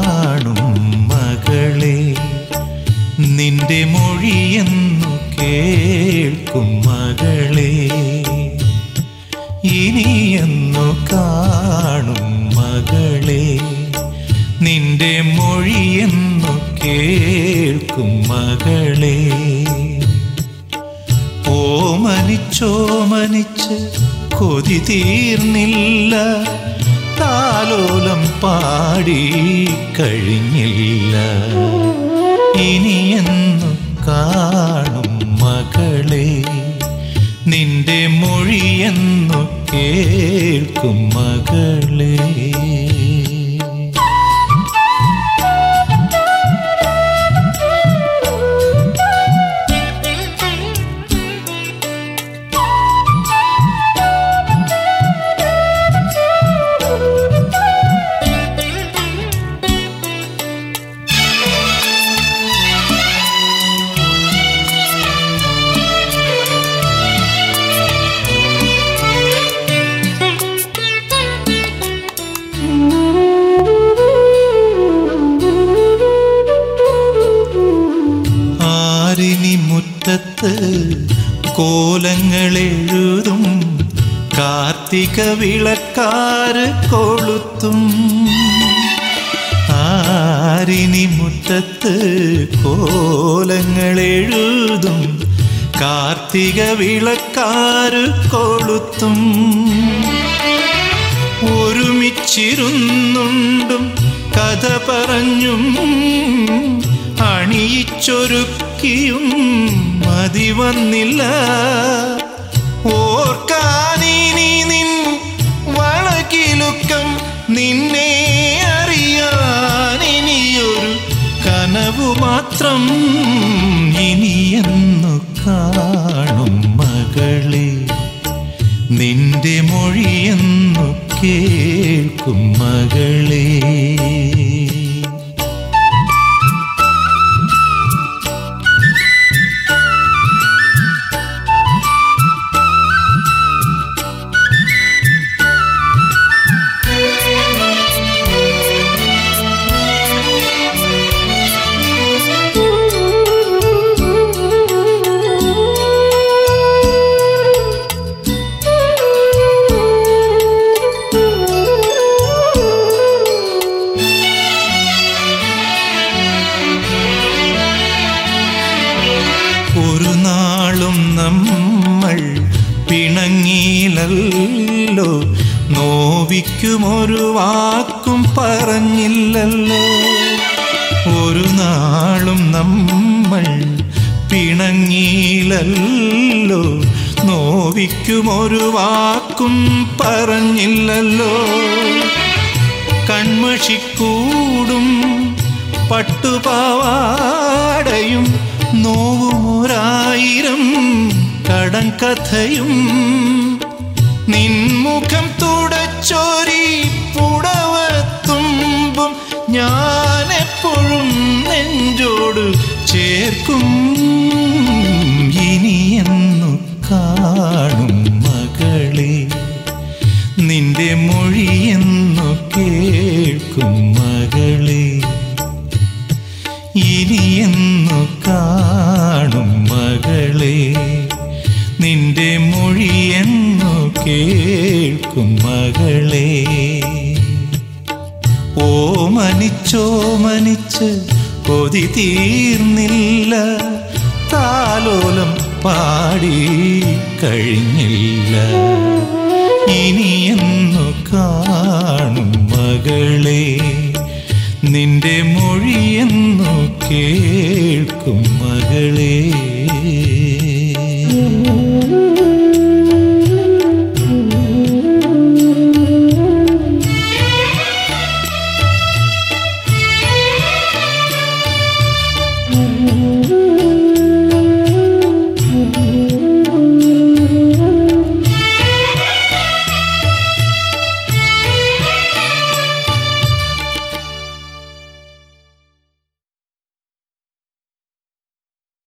കാണും മകളെ നിന്റെ മൊഴിയെന്നു കേൾക്കും മകളെ ഇനിയെന്നു കാണും മകളെ നിന്റെ മൊഴിയെന്നു കേൾക്കും മകളെ ഓമനിച്ചോമനിച്ച് കൊതി തീർന്നില്ല താലോലം പാടി കഴിഞ്ഞില്ല ഇനിയെന്നു കാണും മകളെ നിന്റെ മൊഴിയെന്നു കേൾക്കും മകളെ ആരിനി മുറ്റത്ത് കോലങ്ങളെഴുതും കാർത്തിക വിളക്കാറ് കൊളുത്തും ആരിനി മുറ്റത്ത് കോലങ്ങളെഴുതും കാർത്തിക വിളക്കാറ് കൊളുത്തും ഒരുമിച്ചിരുന്നുണ്ടും കഥ പറഞ്ഞും അണിയിച്ചൊരുക്കിയും മതി വന്നില്ല ഓർക്കാനിനി നിൻ വളകിലുക്കം നിന്നെ അറിയാനിനിയൊരു കനവു മാത്രം ഇനിയെന്നു കാണും മകളെ നിന്റെ മൊഴിയെന്നു കേൾക്കും മകളേ ഒരു നാളും നമ്മൾ പിണങ്ങിയില്ലല്ലോ നോവിക്കുമൊരു വാക്കും പറഞ്ഞില്ലല്ലോ ഒരു നാളും നമ്മൾ പിണങ്ങിയില്ലല്ലോ നോവിക്കുമൊരു വാക്കും പറഞ്ഞില്ലല്ലോ കൺമഷിക്കൂടും പട്ടുപാവാടയും നോവുമൊരായിരം കടം കഥയും നിൻമുഖം തുടച്ചൊരി പുടവത്തുമ്പും ഞാനെപ്പോഴും നെഞ്ചോട് ചേർക്കും ഇനിയെന്നു കാണും മകളെ നിന്റെ മൊഴിയെന്നു കേൾക്കും മകളെ ഇനിയെന്നു കാണും മകളെ നിന്റെ മൊഴിയെന്നു കേൾക്കും മകളെ ഓമനിച്ചോ മനിച്ച് കൊതി തീർന്നില്ല താലോലം പാടി കഴിഞ്ഞില്ല ഇനിയെന്നു കാണും മകളെ നിന്റെ മൊഴിയെന്നു കേൾക്കും മകളേ